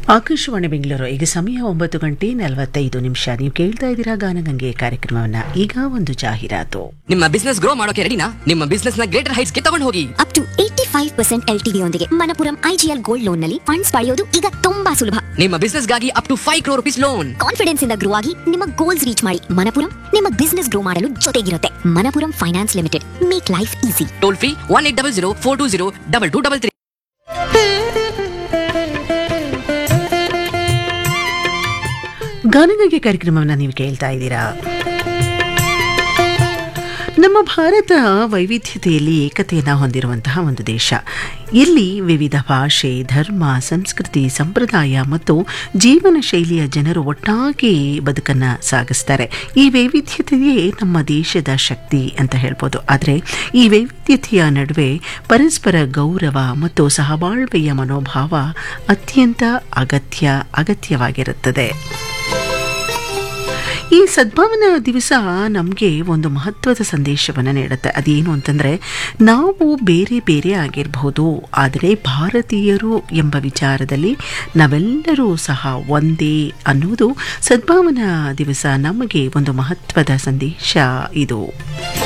ಆಕಾಶವಾಣಿ ಬೆಂಗಳೂರು ಈಗ ಸಮಯ ಒಂಬತ್ತು ಗಂಟೆ ನಲವತ್ತೈದು ನಿಮಿಷ ನೀವು ಕೇಳ್ತಾ ಇದ್ದೀರಾ ಗಾನಗಂಗೆ ಕಾರ್ಯಕ್ರಮವನ್ನ ಈಗ ಒಂದು ಜಾಹೀರಾತು ನಿಮ್ಮ ಬಿಸ್ನೆಸ್ ಗ್ರೋ ಮಾಡೋಕೆ ರೆಡಿನಾ ನಿಮ್ಮ ಬಿಸ್ನೆಸ್ ನ ಗ್ರೇಟರ್ ಹೈಟ್ಸ್ ಗೆ ತಗೊಂಡು ಹೋಗಿ up to eighty five percent L TD ಯೊಂದಿಗೆ ಮನಪುರಂ ಐಜಿಎಲ್ ಗೋಲ್ಡ್ ಲೋನ್ ನಲ್ಲಿ ಫಂಡ್ಸ್ ಪಡೆಯೋದು ಈಗ ತುಂಬಾ ಸುಲಭ ನಿಮ್ಮ ಬಿಸ್ನೆಸ್ ಗಾಗಿ up to five crore rupees loan confidence ಇಂದ ಗ್ರೋ ಆಗಿ ನಿಮ್ಮ ಗೋಲ್ಸ್ ರೀಚ್ ಮಾಡಿ ಮನಪುರಂ ನಿಮ್ಮ ಬಿಸ್ನೆಸ್ ಗ್ರೋ ಮಾಡಲು ಜೊತೆಗಿರುತ್ತೆ Manappuram finance limited make life easy toll free one eight double zero four two zero double two double three Ganagange ಕಾರ್ಯಕ್ರಮವನ್ನ ನೀವು ಕೇಳ್ತಾ ಇದ್ದೀರಾ ನಮ್ಮ ಭಾರತ ವೈವಿಧ್ಯತೆಯಲ್ಲಿ ಏಕತೆಯನ್ನು ಹೊಂದಿರುವಂತಹ ಒಂದು ದೇಶ ಇಲ್ಲಿ ವಿವಿಧ ಭಾಷೆ ಧರ್ಮ ಸಂಸ್ಕೃತಿ ಸಂಪ್ರದಾಯ ಮತ್ತು ಜೀವನ ಶೈಲಿಯ ಜನರು ಒಟ್ಟಾಗಿ ಬದುಕನ್ನು ಸಾಗಿಸ್ತಾರೆ ಈ ವೈವಿಧ್ಯತೆಯೇ ನಮ್ಮ ದೇಶದ ಶಕ್ತಿ ಅಂತ ಹೇಳ್ಬೋದು ಆದರೆ ಈ ವೈವಿಧ್ಯತೆಯ ನಡುವೆ ಪರಸ್ಪರ ಗೌರವ ಮತ್ತು ಸಹಬಾಳ್ವೆಯ ಮನೋಭಾವ ಅತ್ಯಂತ ಅಗತ್ಯ ಅಗತ್ಯವಾಗಿರುತ್ತದೆ ಈ ಸದ್ಭಾವನಾ ದಿವಸ ನಮಗೆ ಒಂದು ಮಹತ್ವದ ಸಂದೇಶವನ್ನು ನೀಡುತ್ತೆ ಅದೇನು ಅಂತಂದರೆ ನಾವು ಬೇರೆ ಬೇರೆ ಆಗಿರಬಹುದು ಆದರೆ ಭಾರತೀಯರು ಎಂಬ ವಿಚಾರದಲ್ಲಿ ನಾವೆಲ್ಲರೂ ಸಹ ಒಂದೇ ಅನ್ನೋದು ಸದ್ಭಾವನಾ ದಿವಸ ನಮಗೆ ಒಂದು ಮಹತ್ವದ ಸಂದೇಶ ಇದು